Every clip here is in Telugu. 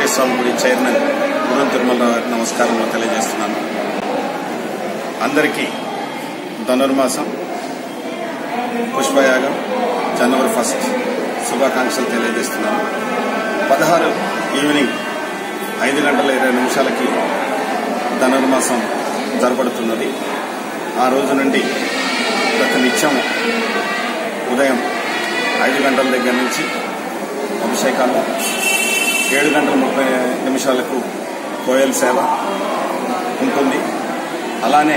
వెంకటేశ్వర స్వామి గుడి చైర్మన్ గురం తిరుమలరావు గారికి నమస్కారములు తెలియజేస్తున్నాను అందరికీ ధనుర్మాసం పుష్పయాగం జనవరి ఫస్ట్ శుభాకాంక్షలు తెలియజేస్తున్నాను పదహారు ఈవినింగ్ ఐదు గంటల ఇరవై నిమిషాలకి ధనుర్మాసం జరపడుతున్నది ఆ రోజు నుండి ప్రతి నిత్యం ఉదయం ఐదు గంటల దగ్గర నుంచి అభిషేకాలు ఏడు గంటల ముప్పై నిమిషాలకు కోయల్ సేవ ఉంటుంది అలానే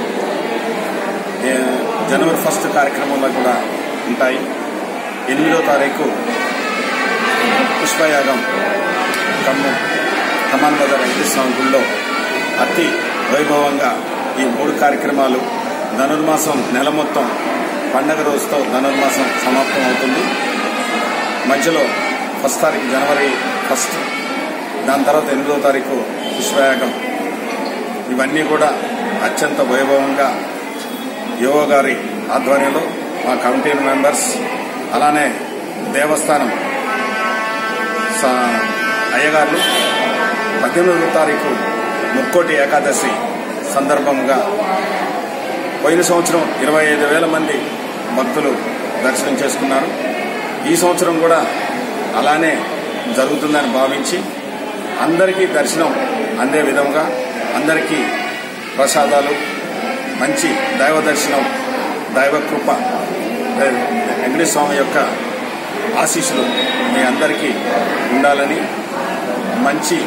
ఏ, జనవరి ఫస్ట్ కార్యక్రమంలో కూడా ఉంటాయి ఎనిమిదో తారీఖు పుష్పయాగం ఖమ్మం ఖమ్మం బజార్ వెంకటేశ్వర గుడిలో అతి వైభవంగా ఈ మూడు కార్యక్రమాలు ధనుర్మాసం నెల మొత్తం పండగ రోజుతో ధనుర్మాసం సమాప్తం అవుతుంది మధ్యలో ఫస్ట్ తారీఖు జనవరి ఫస్ట్ దాని తర్వాత ఎనిమిదో తారీఖు పుష్పయాగం ఇవన్నీ కూడా అత్యంత వైభవంగా యువ గారి ఆధ్వర్యంలో మా కమిటీ మెంబర్స్ అలానే దేవస్థానం స- అయ్యగారులు పద్దెనిమిదవ తారీఖు ముక్కోటి ఏకాదశి సందర్భంగా పోయిన సంవత్సరం ఇరవై ఐదు వేల మంది భక్తులు దర్శనం చేసుకున్నారు ఈ సంవత్సరం కూడా అలానే జరుగుతుందని భావించి అందరికీ దర్శనం అందే విధంగా అందరికీ ప్రసాదాలు మంచి దైవ దర్శనం దైవ కృప ఏ, వెంకటేశ్వర స్వామి యొక్క ఆశీస్సులు మీ అందరికీ ఉండాలని మంచి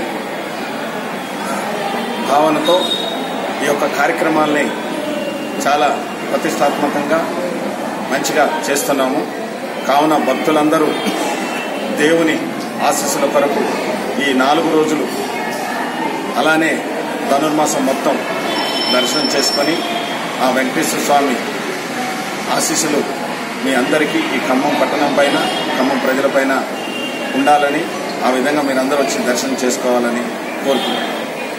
భావనతో ఈ యొక్క కార్యక్రమాల్ని చాలా ప్రతిష్టాత్మకంగా మంచిగా చేస్తున్నాము కావున భక్తులందరూ దేవుని ఆశీస్సుల కొరకు ఈ నాలుగు రోజులు అలానే ధనుర్మాసం మొత్తం దర్శనం చేసుకొని ఆ వెంకటేశ్వర స్వామి ఆశీస్సులు మీ అందరికీ ఈ ఖమ్మం పట్టణం పైన ఖమ్మం ప్రజలపైన ఉండాలని ఆ విధంగా మీరందరూ వచ్చి దర్శనం చేసుకోవాలని కోరుకుంటున్నాను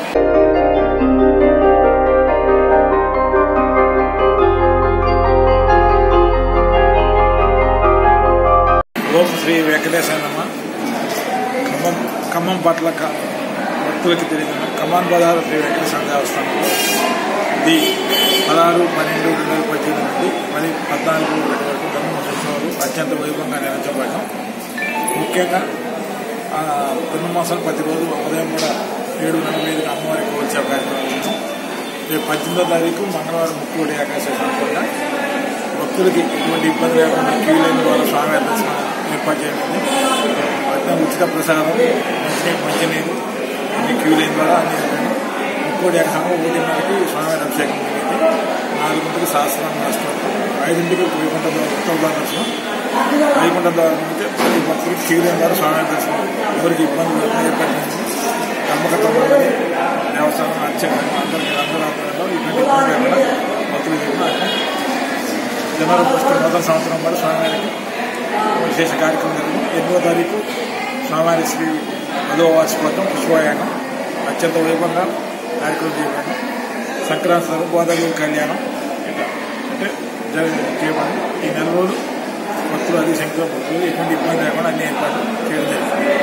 ఓం శ్రీ వెంకటేశ్వరమ్మ ఖమ్మం ఖమ్మం పట్ల క- భక్తులకి తెలియదు ఖమ్మం బజారు శ్రీ వెంకటేశ్వర దేవస్థానంలో ఇది పదహారు పన్నెండు రెండు వేల పద్దెనిమిది నుండి మరి పద్నాలుగు ఒకటి వరకు ధనుర్మాసోత్సవాలు అత్యంత వైభవంగా నిర్వహించబడడం ముఖ్యంగా ఆ, ధనుర్మాసం ప్రతిరోజు ఉదయం కూడా ఏడు నలభై ఐదుకి అమ్మవారికి వచ్చే కార్యక్రమం ఉంది. రేపు పద్దెనిమిదో తారీఖు మంగళవారం ముక్కుడి ఏకాదశి సందర్భంగా భక్తులకి ఎటువంటి ఇబ్బంది లేకుండా క్యూ లైన్ ద్వారా స్వామి దర్శనం ఏర్పాటు చేయడం అట్లా ఉచిత ప్రసాదం మంచి మంచినీరు అన్ని క్యూ లైన్ ద్వారా అన్ని విధాలు ముక్కోటి ఏకసంగా ఒకటిన్నరకి స్వామి అభిషేకం జరిగింది నాలుగింటికి సహస్రం నష్టం ఐదింటికి వైకుంఠ ద్వారా ఉత్తర ద్వార దర్శనం వైకుంఠ ద్వారా నుంచి ప్రతి భక్తులకి క్యూ లైన్ ద్వారా స్వామి దర్శనం ఎవరికి ఇబ్బంది లేకుండా ఏర్పాటు చేసింది నమ్మకత మండలి దేవస్థానం అర్చకులు అందరికీ అందరూ ఆధ్వర్యంలో ఇటువంటి ఇబ్బంది లేకుండా భక్తులు చెప్పిన జనవరి ఫస్ట్ నూతన సంవత్సరం వరకు స్వామివారికి విశేష కార్యక్రమం జరిగింది ఎనిమిదో తారీఖు స్వామివారి శ్రీ పదవ వార్షికోత్సవం పుష్పయాగం అత్యంత వైభవంగా కార్యక్రమం చేయబడింది సంక్రాంతి తర్వాత గోదావరి కళ్యాణం ఇట్లా అంటే జరి- చేయబడింది ఈ నెల రోజులు భక్తులు అధిక సంఖ్యలో భక్తులు ఎటువంటి ఇబ్బంది లేకుండా అన్ని ఏర్పాట్లు చేయడం జరిగింది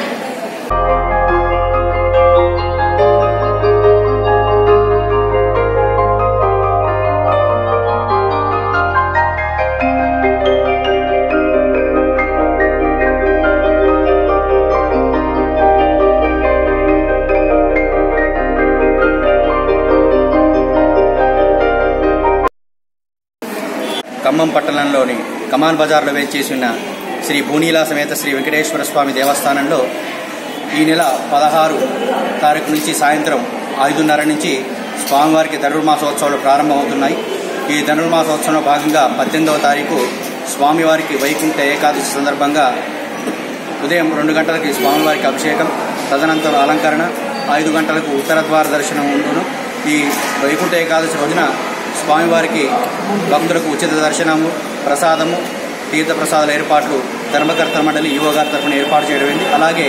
ఖమ్మం పట్టణంలోని కమాన్ బజార్లో వేచేసి ఉన్న శ్రీ భూనీలా సమేత శ్రీ వెంకటేశ్వర స్వామి దేవస్థానంలో ఈ నెల పదహారు తారీఖు నుంచి సాయంత్రం ఐదున్నర నుంచి స్వామివారికి ధనుర్మాసోత్సవాలు ప్రారంభమవుతున్నాయి ఈ ధనుర్మాసోత్సవంలో భాగంగా పద్దెనిమిదవ తారీఖు స్వామివారికి వైకుంఠ ఏకాదశి సందర్భంగా ఉదయం రెండు గంటలకి స్వామివారికి అభిషేకం తదనంతరం అలంకరణ ఐదు గంటలకు ఉత్తర ద్వార దర్శనం ఉండును ఈ వైకుంఠ ఏకాదశి రోజున స్వామివారికి భక్తులకు ఉచిత దర్శనము ప్రసాదము తీర్థ ప్రసాదాల ఏర్పాట్లు ధర్మకర్త మండలి ఈవో గారి తరఫున ఏర్పాటు చేయడం అలాగే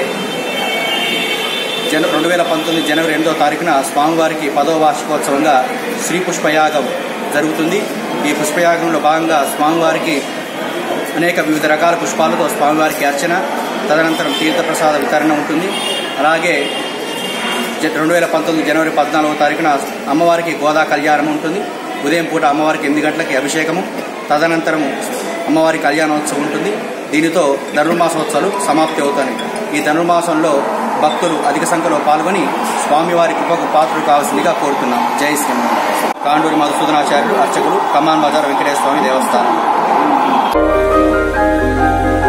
జన రెండు వేల పంతొమ్మిది జనవరి ఎనిమిదో తారీఖున స్వామివారికి పదవ వార్షికోత్సవంగా శ్రీ పుష్పయాగం జరుగుతుంది ఈ పుష్పయాగంలో భాగంగా స్వామివారికి అనేక వివిధ రకాల పుష్పాలతో స్వామివారికి అర్చన తదనంతరం తీర్థప్రసాద వితరణ ఉంటుంది అలాగే జ- రెండు వేల పంతొమ్మిది జనవరి పద్నాలుగో తారీఖున అమ్మవారికి గోదా కళ్యాణం ఉంటుంది ఉదయం పూట అమ్మవారికి ఎనిమిది గంటలకి అభిషేకము తదనంతరము అమ్మవారి కళ్యాణోత్సవం ఉంటుంది దీనితో ధనుర్మాసోత్సవాలు సమాప్తి అవుతాయి ఈ ధనుర్మాసంలో భక్తులు అధిక సంఖ్యలో పాల్గొని స్వామివారి కృపకు పాత్రలు కావాల్సిందిగా కోరుతున్నాం జై శ్రీమన్ కాండూరి మధుసూదనాచార్యులు అర్చకులు కమాన్ బజార్ వెంకటేశ్వర స్వామి దేవస్థానం